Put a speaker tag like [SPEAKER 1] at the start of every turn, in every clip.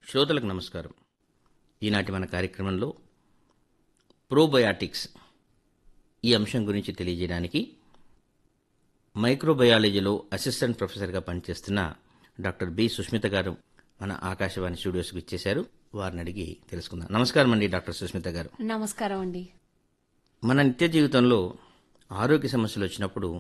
[SPEAKER 1] శ్రోతలకు నమస్కారం ఈనాటి మన కార్యక్రమంలో ప్రోబయాటిక్స్ ఈ అంశం గురించి తెలియజేయడానికి మైక్రోబయాలజీలో అసిస్టెంట్ ప్రొఫెసర్గా పనిచేస్తున్న డాక్టర్ బి సుస్మిత గారు మన ఆకాశవాణి స్టూడియోస్కి ఇచ్చేశారు వారిని అడిగి తెలుసుకుందాం నమస్కారం అండి డాక్టర్ సుస్మిత గారు
[SPEAKER 2] నమస్కారం అండి
[SPEAKER 1] మన నిత్య జీవితంలో ఆరోగ్య సమస్యలు వచ్చినప్పుడు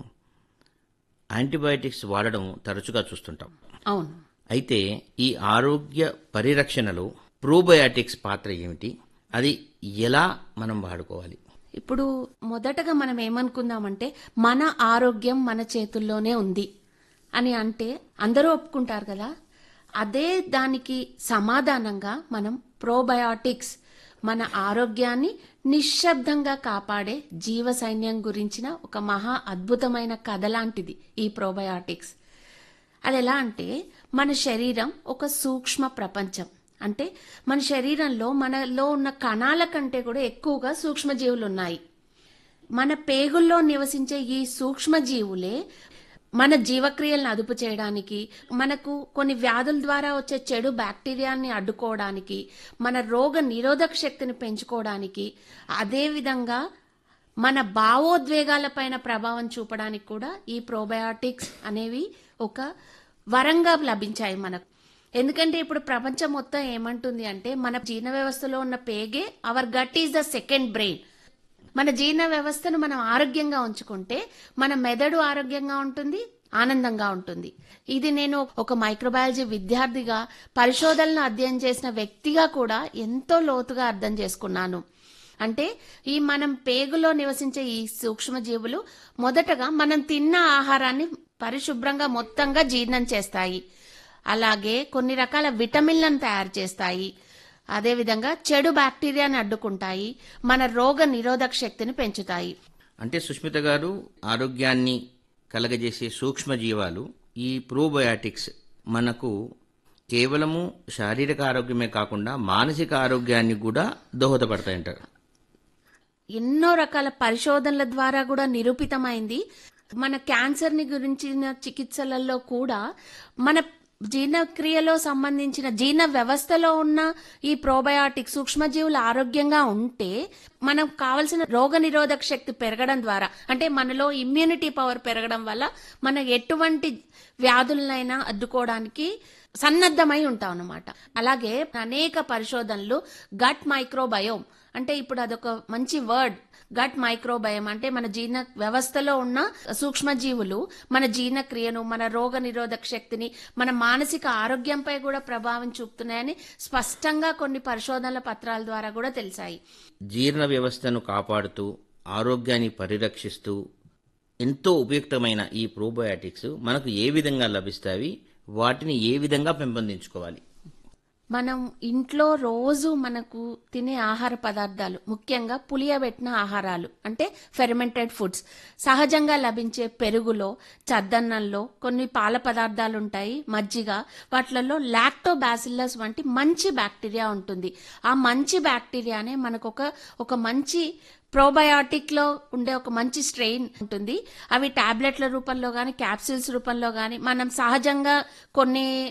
[SPEAKER 1] యాంటీబయాటిక్స్ వాడడం తరచుగా చూస్తుంటాం
[SPEAKER 2] అవును
[SPEAKER 1] అయితే ఈ ఆరోగ్య పరిరక్షణలో ప్రోబయాటిక్స్ పాత్ర ఏమిటి అది ఎలా మనం వాడుకోవాలి
[SPEAKER 2] ఇప్పుడు మొదటగా మనం ఏమనుకుందామంటే మన ఆరోగ్యం మన చేతుల్లోనే ఉంది అని అంటే అందరూ ఒప్పుకుంటారు కదా అదే దానికి సమాధానంగా మనం ప్రోబయాటిక్స్ మన ఆరోగ్యాన్ని నిశ్శబ్దంగా కాపాడే జీవ సైన్యం గురించిన ఒక మహా అద్భుతమైన కథ లాంటిది ఈ ప్రోబయాటిక్స్ అది ఎలా అంటే మన శరీరం ఒక సూక్ష్మ ప్రపంచం అంటే మన శరీరంలో మనలో ఉన్న కణాల కంటే కూడా ఎక్కువగా సూక్ష్మజీవులు ఉన్నాయి మన పేగుల్లో నివసించే ఈ సూక్ష్మజీవులే మన జీవక్రియలను అదుపు చేయడానికి మనకు కొన్ని వ్యాధుల ద్వారా వచ్చే చెడు బ్యాక్టీరియాని అడ్డుకోవడానికి మన రోగ నిరోధక శక్తిని పెంచుకోవడానికి అదేవిధంగా మన భావోద్వేగాలపైన ప్రభావం చూపడానికి కూడా ఈ ప్రోబయాటిక్స్ అనేవి ఒక వరంగా లభించాయి మనకు ఎందుకంటే ఇప్పుడు ప్రపంచం మొత్తం ఏమంటుంది అంటే మన జీర్ణ వ్యవస్థలో ఉన్న పేగే our gut is the second brain మన జీర్ణ వ్యవస్థను మనం ఆరోగ్యంగా ఉంచుకుంటే మన మెదడు ఆరోగ్యంగా ఉంటుంది ఆనందంగా ఉంటుంది ఇది నేను ఒక మైక్రోబయాలజీ విద్యార్థిగా పరిశోధనలు అధ్యయనం చేసిన వ్యక్తిగా కూడా ఎంతో లోతుగా అర్థం చేసుకున్నాను అంటే ఈ మనం పేగులో నివసించే ఈ సూక్ష్మజీవులు మొదటగా మనం తిన్న ఆహారాన్ని పరిశుభ్రంగా మొత్తంగా జీర్ణం చేస్తాయి అలాగే కొన్ని రకాల విటమిన్లను తయారు చేస్తాయి అదేవిధంగా చెడు బ్యాక్టీరియాని అడ్డుకుంటాయి మన రోగ నిరోధక శక్తిని పెంచుతాయి
[SPEAKER 1] అంటే సుష్మిత గారు ఆరోగ్యాన్ని కలగజేసే సూక్ష్మజీవాలు ఈ ప్రోబయాటిక్స్ మనకు కేవలము శారీరక ఆరోగ్యమే కాకుండా మానసిక ఆరోగ్యాన్ని కూడా దోహదపడతాయంటారు
[SPEAKER 2] ఎన్నో రకాల పరిశోధనల ద్వారా కూడా నిరూపితమైంది మన క్యాన్సర్ ని గురించిన చికిత్సలలో కూడా మన జీర్ణక్రియలో సంబంధించిన జీర్ణ వ్యవస్థలో ఉన్న ఈ ప్రోబయాటిక్ సూక్ష్మజీవులు ఆరోగ్యంగా ఉంటే మనకు కావలసిన రోగ నిరోధక శక్తి పెరగడం ద్వారా అంటే మనలో ఇమ్యూనిటీ పవర్ పెరగడం వల్ల మన ఎటువంటి వ్యాధులనైనా అడ్డుకోవడానికి సన్నద్ధమై ఉంటాం అన్నమాట అలాగే అనేక పరిశోధనలు గట్ మైక్రోబయోమ్ అంటే ఇప్పుడు అదొక మంచి వర్డ్ గట్ మైక్రోబయం అంటే మన జీర్ణ వ్యవస్థలో ఉన్న సూక్ష్మజీవులు మన జీర్ణక్రియను మన రోగ నిరోధక శక్తిని మన మానసిక ఆరోగ్యంపై కూడా ప్రభావం చూపుతున్నాయని స్పష్టంగా కొన్ని పరిశోధనల పత్రాల ద్వారా కూడా తెలిసాయి
[SPEAKER 1] జీర్ణ వ్యవస్థను కాపాడుతూ ఆరోగ్యాన్ని పరిరక్షిస్తూ ఎంతో ఉపయుక్తమైన ఈ ప్రోబయాటిక్స్ మనకు ఏ విధంగా లభిస్తాయి వాటిని ఏ విధంగా పెంపొందించుకోవాలి
[SPEAKER 2] మనం ఇంట్లో రోజు మనకు తినే ఆహార పదార్థాలు ముఖ్యంగా పులియబెట్టిన ఆహారాలు అంటే ఫెర్మెంటెడ్ ఫుడ్స్ సహజంగా లభించే పెరుగులో చద్దన్నంలో కొన్ని పాల పదార్థాలు ఉంటాయి మజ్జిగ వాటిలలో లాక్టోబాసిల్లస్ వంటి మంచి బ్యాక్టీరియా ఉంటుంది ఆ మంచి బ్యాక్టీరియానే మనకు ఒక ఒక మంచి ప్రోబయాటిక్ లో ఉండే ఒక మంచి స్ట్రెయిన్ ఉంటుంది అవి టాబ్లెట్ల రూపంలో కానీ క్యాప్సిల్స్ రూపంలో కానీ మనం సహజంగా కొన్ని